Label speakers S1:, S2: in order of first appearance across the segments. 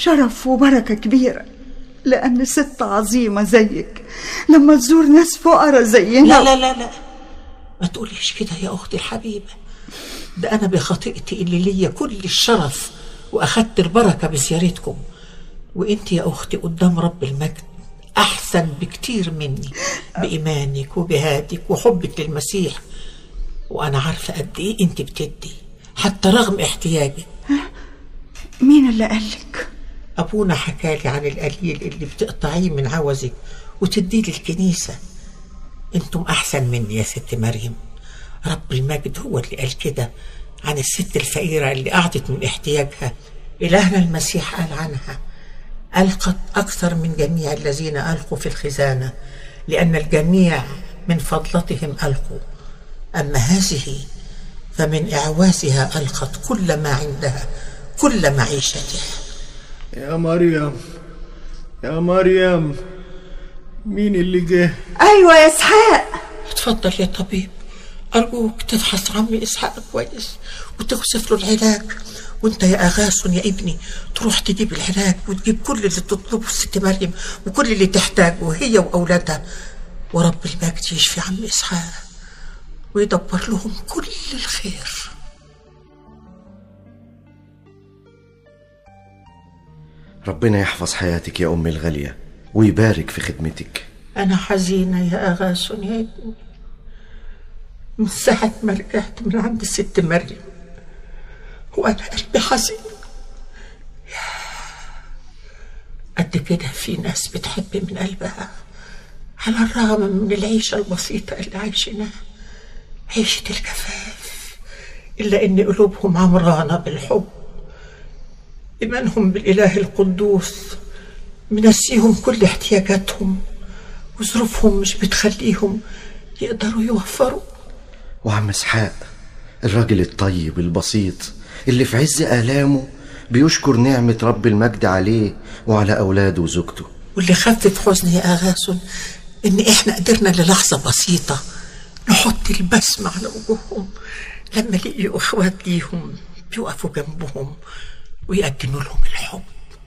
S1: شرف وبركة كبيرة لأن ست عظيمة زيك لما تزور ناس فقراء زينا
S2: لا لا لا لا ما تقوليش كده يا أختي الحبيبة ده أنا بخطيئتي اللي ليا كل الشرف وأخدت البركة بزيارتكم وإنت يا أختي قدام رب المجد أحسن بكتير مني بإيمانك وجهادك وحبك للمسيح وأنا عارفة قد إيه أنت بتدي حتى رغم احتياجك
S1: مين اللي قالك؟
S2: أبونا حكالي عن القليل اللي بتقطعيه من عوزك وتديه للكنيسة انتم أحسن مني يا ست مريم رب المجد هو اللي قال كده عن الست الفقيرة اللي أعطت من احتياجها إلهنا المسيح قال عنها ألقت أكثر من جميع الذين ألقوا في الخزانة لأن الجميع من فضلتهم ألقوا أما هذه فمن إعوازها ألقت كل ما عندها كل معيشتها
S3: يا مريم يا مريم مين اللي جه
S1: أيوة يا إسحاق
S2: اتفضل يا طبيب أرجوك تفحص عمي إسحاق كويس وتوصف له العلاج وانت يا أغاثن يا ابني تروح تجيب العلاج وتجيب كل اللي تطلبه الست مريم وكل اللي تحتاجه هي وأولادها ورب المجد يشفي عم إسحاق ويدبر لهم كل الخير
S4: ربنا يحفظ حياتك يا أمي الغالية ويبارك في خدمتك
S2: أنا حزينة يا أغاثن يا ابني من ساعة ما رجعت من عند الست مريم وأنا قلبي حزين قد كده في ناس بتحب من قلبها على الرغم من العيشة البسيطة اللي عايشينها عيشة الكفاف إلا إن قلوبهم عمرانة بالحب إيمانهم بالإله القدوس منسيهم كل احتياجاتهم وظروفهم مش بتخليهم يقدروا يوفروا
S4: وعم اسحاق الراجل الطيب البسيط اللي في عز آلامه بيشكر نعمة رب المجد عليه وعلى أولاده وزوجته
S2: واللي خفف حزني يا أغاثن إن إحنا قدرنا للحظة بسيطة نحط البسمة على وجوههم لما لقيوا إخوات ليهم بيقفوا جنبهم ويقدموا لهم الحب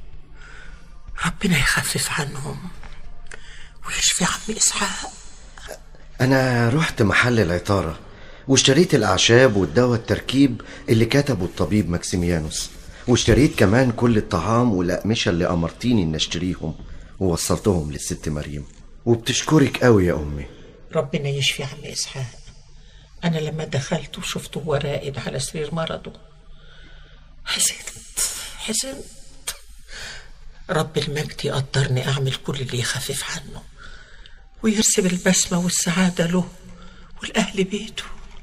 S2: ربنا يخفف عنهم ويشفي عم إسحاق
S4: أنا رحت محل العطارة واشتريت الأعشاب والدواء التركيب اللي كتبه الطبيب ماكسيميانوس واشتريت كمان كل الطعام والأقمشة اللي أمرتيني إن أشتريهم ووصلتهم للست مريم وبتشكرك قوي يا أمي
S2: ربنا يشفي عم إسحاق أنا لما دخلت وشفته هو راقد على سرير مرضه حزنت حزنت رب المجد يقدرني أعمل كل اللي يخفف عنه ويرسم البسمة والسعادة له والأهل بيته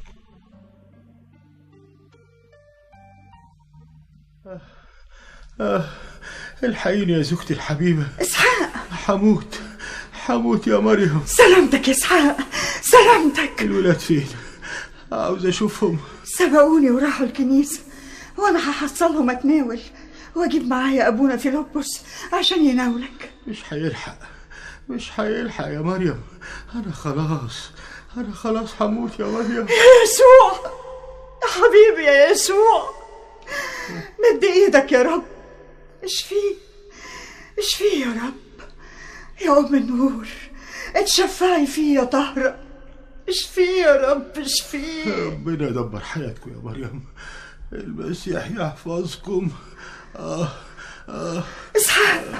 S3: آه الحقيني يا زوجتي الحبيبة
S1: إسحاق
S3: حموت حموت يا مريم
S1: سلامتك يا إسحاق سلامتك
S3: الولاد فين عاوز أشوفهم
S1: سبقوني وراحوا الكنيسة وأنا هحصلهم أتناول وأجيب معايا أبونا فيلبس عشان يناولك
S3: مش هيلحق مش هيلحق يا مريم أنا خلاص أنا خلاص هموت يا مريم
S1: يا يسوع يا حبيبي يا يسوع مد ايدك يا رب اشفيه اشفيه يا رب يا ام النور اتشفعي فيه يا طهرة اشفيه يا رب اشفيه
S3: ربنا يدبر حياتكم يا مريم المسيح يحفظكم آه آه
S1: اسحاق